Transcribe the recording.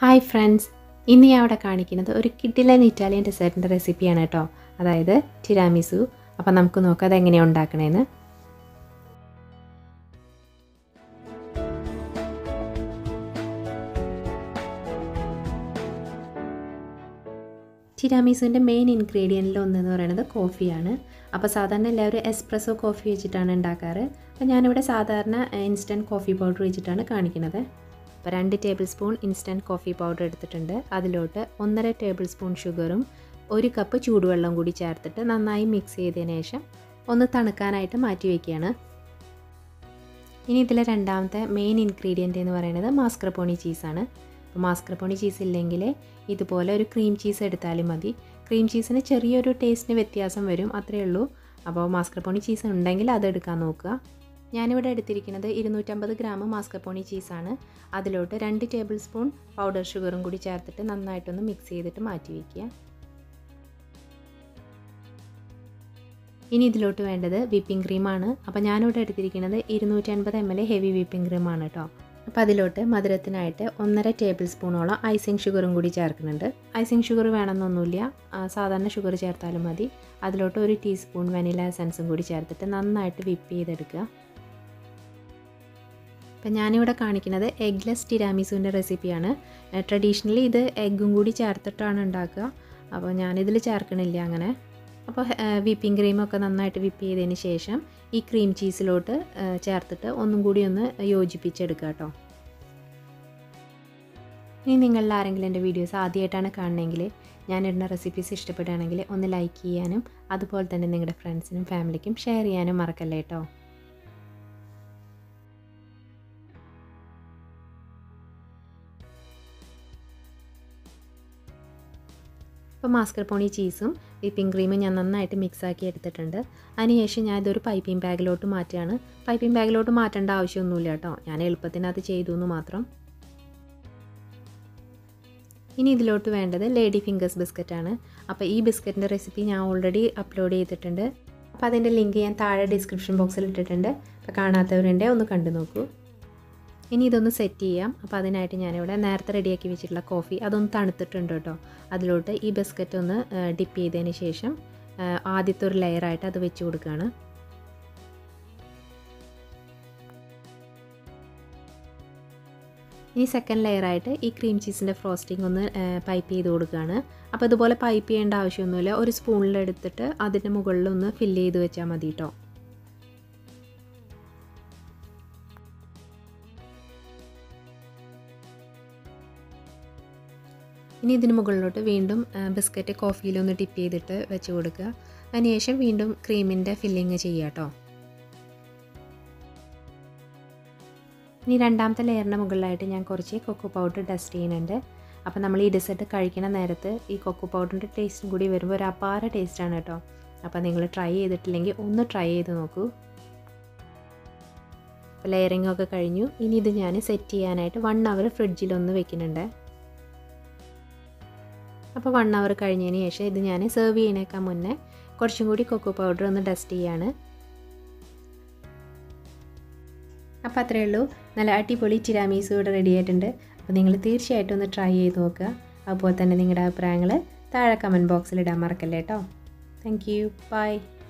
hi friends ഇന്ന് ഞാൻ അവിടെ കാണിക്കുന്നത് ഒരു കിഡിലൻ ഇറ്റാലിയൻ ഡെസേർട്ടിൻ്റെ റെസിപ്പിയാണ് കേട്ടോ അതായത് ടിരാമിസു അപ്പം നമുക്ക് നോക്കാം അതെങ്ങനെയാണ് ഉണ്ടാക്കണേന്ന് ടിരാമിസുവിൻ്റെ മെയിൻ ഇൻഗ്രീഡിയൻറ്റിൽ ഒന്നെന്ന് പറയുന്നത് കോഫിയാണ് അപ്പോൾ സാധാരണ എല്ലാവരും എസ്പ്രസോ കോഫി വെച്ചിട്ടാണ് ഉണ്ടാക്കാറ് അപ്പോൾ ഞാനിവിടെ സാധാരണ ഇൻസ്റ്റൻറ്റ് കോഫി പൗഡർ വെച്ചിട്ടാണ് കാണിക്കുന്നത് അപ്പോൾ രണ്ട് table spoon instant coffee powder എടുത്തിട്ടുണ്ട് അതിലോട്ട് ഒന്നര ടേബിൾ സ്പൂൺ ഷുഗറും ഒരു കപ്പ് ചൂടുവെള്ളം കൂടി ചേർത്തിട്ട് നന്നായി മിക്സ് ചെയ്തതിന് ശേഷം ഒന്ന് തണുക്കാനായിട്ട് മാറ്റി വയ്ക്കുകയാണ് ഇനി ഇതിലെ രണ്ടാമത്തെ മെയിൻ ഇൻഗ്രീഡിയൻ്റ് എന്ന് പറയുന്നത് മാസ്ക്രപ്പോണി ചീസാണ് അപ്പോൾ മാസ്ക്രപ്പോണി ചീസ് ഇല്ലെങ്കിൽ ഇതുപോലെ ഒരു ക്രീം ചീസ് എടുത്താലും മതി ക്രീം ചീസിന് ചെറിയൊരു ടേസ്റ്റിന് വ്യത്യാസം വരും അത്രയേ ഉള്ളൂ അപ്പോൾ മാസ്ക്രപ്പോണി ചീസ് ഉണ്ടെങ്കിൽ അത് എടുക്കാൻ നോക്കുക ഞാനിവിടെ എടുത്തിരിക്കുന്നത് ഇരുന്നൂറ്റമ്പത് ഗ്രാം മാസ്കപ്പോണി ചീസാണ് അതിലോട്ട് രണ്ട് ടേബിൾ സ്പൂൺ പൗഡർ ഷുഗറും കൂടി ചേർത്തിട്ട് നന്നായിട്ടൊന്ന് മിക്സ് ചെയ്തിട്ട് മാറ്റി വയ്ക്കുക ഇനി ഇതിലോട്ട് വേണ്ടത് വിപ്പിംഗ് ക്രീമാണ് അപ്പോൾ ഞാനിവിടെ എടുത്തിരിക്കുന്നത് ഇരുന്നൂറ്റൻപത് എം എൽ ഹെവി വിപ്പിംഗ് ക്രീമാണ് കേട്ടോ അപ്പോൾ അതിലോട്ട് മധുരത്തിനായിട്ട് ഒന്നര ടേബിൾ സ്പൂണോളം ഐസിങ് ഷുഗറും കൂടി ചേർക്കുന്നുണ്ട് ഐസിങ് ഷുഗർ വേണമെന്നൊന്നുമില്ല സാധാരണ ഷുഗർ ചേർത്താലും മതി അതിലോട്ട് ഒരു ടീസ്പൂൺ വനില എസൻസും കൂടി ചേർത്തിട്ട് നന്നായിട്ട് വിപ്പ് ചെയ്തെടുക്കുക അപ്പം ഞാനിവിടെ കാണിക്കുന്നത് എഗ്ലെസ് ടിരാമിസുവിൻ്റെ റെസിപ്പിയാണ് ട്രഡീഷണലി ഇത് എഗ്ഗും കൂടി ചേർത്തിട്ടാണ് ഉണ്ടാക്കുക അപ്പോൾ ഞാനിതിൽ ചേർക്കണില്ല അങ്ങനെ അപ്പോൾ വിപ്പിംഗ് ക്രീമൊക്കെ നന്നായിട്ട് വിപ്പ് ചെയ്തതിന് ശേഷം ഈ ക്രീം ചീസിലോട്ട് ചേർത്തിട്ട് ഒന്നും കൂടി ഒന്ന് യോജിപ്പിച്ചെടുക്കുക കേട്ടോ ഇനി നിങ്ങളിൽ ആരെങ്കിലും എൻ്റെ വീഡിയോസ് ആദ്യമായിട്ടാണ് കാണണമെങ്കിൽ ഞാനിടുന്ന റെസിപ്പീസ് ഇഷ്ടപ്പെടുകയാണെങ്കിൽ ഒന്ന് ലൈക്ക് ചെയ്യാനും അതുപോലെ തന്നെ നിങ്ങളുടെ ഫ്രണ്ട്സിനും ഫാമിലിക്കും ഷെയർ ചെയ്യാനും മറക്കല്ലേ കേട്ടോ ഇപ്പോൾ മാസ്കർപോണി ചീസും വിപ്പിംഗ് ക്രീമും ഞാൻ നന്നായിട്ട് മിക്സ് ആക്കി എടുത്തിട്ടുണ്ട് അതിനുശേഷം ഞാൻ ഇതൊരു പൈപ്പിംഗ് ബാഗിലോട്ട് മാറ്റുകയാണ് പൈപ്പിംഗ് ബാഗിലോട്ട് മാറ്റേണ്ട ആവശ്യമൊന്നുമില്ല കേട്ടോ ഞാൻ എളുപ്പത്തിന് അത് ചെയ്തു എന്ന് മാത്രം ഇനി ഇതിലോട്ട് വേണ്ടത് ലേഡി ഫിംഗേഴ്സ് ബിസ്ക്കറ്റാണ് അപ്പോൾ ഈ ബിസ്ക്കറ്റിൻ്റെ റെസിപ്പി ഞാൻ ഓൾറെഡി അപ്ലോഡ് ചെയ്തിട്ടുണ്ട് അപ്പോൾ അതിൻ്റെ ലിങ്ക് ഞാൻ താഴെ ഡിസ്ക്രിപ്ഷൻ ബോക്സിൽ ഇട്ടിട്ടുണ്ട് അപ്പോൾ കാണാത്തവരുണ്ടെ ഒന്ന് കണ്ടു നോക്കൂ ഇനി ഇതൊന്ന് സെറ്റ് ചെയ്യാം അപ്പോൾ അതിനായിട്ട് ഞാനിവിടെ നേരത്തെ റെഡിയാക്കി വെച്ചിട്ടുള്ള കോഫി അതൊന്ന് തണുത്തിട്ടുണ്ട് കേട്ടോ അതിലോട്ട് ഈ ബിസ്ക്കറ്റ് ഒന്ന് ഡിപ്പ് ചെയ്തതിന് ശേഷം ആദ്യത്തെ ഒരു ലെയറായിട്ട് അത് വെച്ച് കൊടുക്കുകയാണ് ഈ സെക്കൻഡ് ലെയറായിട്ട് ഈ ക്രീം ചീസിൻ്റെ ഫ്രോസ്റ്റിംഗ് ഒന്ന് പൈപ്പ് ചെയ്ത് കൊടുക്കുകയാണ് അപ്പോൾ ഇതുപോലെ പൈപ്പ് ചെയ്യേണ്ട ആവശ്യമൊന്നുമില്ല ഒരു സ്പൂണിലെടുത്തിട്ട് അതിൻ്റെ മുകളിൽ ഒന്ന് ഫില്ല് ചെയ്ത് വെച്ചാൽ മതി കേട്ടോ ഇനി ഇതിന് മുകളിലോട്ട് വീണ്ടും ബിസ്ക്കറ്റ് കോഫിയിലൊന്ന് ടിപ്പ് ചെയ്തിട്ട് വെച്ച് കൊടുക്കുക അതിനുശേഷം വീണ്ടും ക്രീമിൻ്റെ ഫില്ലിങ് ചെയ്യുക കേട്ടോ ഇനി രണ്ടാമത്തെ ലെയറിൻ്റെ മുകളിലായിട്ട് ഞാൻ കുറച്ച് കൊക്കോ പൗഡർ ഡസ്റ്റ് ചെയ്യുന്നുണ്ട് അപ്പോൾ നമ്മൾ ഈ ഡെസേർട്ട് കഴിക്കുന്ന നേരത്ത് ഈ കൊക്കോ പൗഡറിൻ്റെ ടേസ്റ്റും കൂടി വരുമ്പോൾ ഒരു അപാര ടേസ്റ്റാണ് കേട്ടോ അപ്പോൾ നിങ്ങൾ ട്രൈ ചെയ്തിട്ടില്ലെങ്കിൽ ഒന്ന് ട്രൈ ചെയ്ത് നോക്കൂ അപ്പോൾ ലെയറിംഗ് ഒക്കെ കഴിഞ്ഞു ഇനി ഇത് ഞാൻ സെറ്റ് ചെയ്യാനായിട്ട് വൺ അവർ ഫ്രിഡ്ജിലൊന്ന് വെക്കുന്നുണ്ട് അപ്പോൾ വൺ അവർ കഴിഞ്ഞതിന് ശേഷം ഇത് ഞാൻ സെർവ് ചെയ്യുന്നേക്കാൾ മുന്നേ കുറച്ചും കൂടി കൊക്കോ പൗഡർ ഒന്ന് ഡസ്റ്റ് ചെയ്യാണ് അപ്പോൾ അത്രയേ ഉള്ളൂ നല്ല അടിപൊളി ടിരാമീസ് ഇവിടെ റെഡി ആയിട്ടുണ്ട് അപ്പോൾ നിങ്ങൾ തീർച്ചയായിട്ടും ഒന്ന് ട്രൈ ചെയ്ത് നോക്കുക അതുപോലെ തന്നെ നിങ്ങളുടെ അഭിപ്രായങ്ങൾ താഴെ കമൻറ്റ് ബോക്സിൽ ഇടാൻ മറക്കല്ലേ കേട്ടോ താങ്ക് യു ബൈ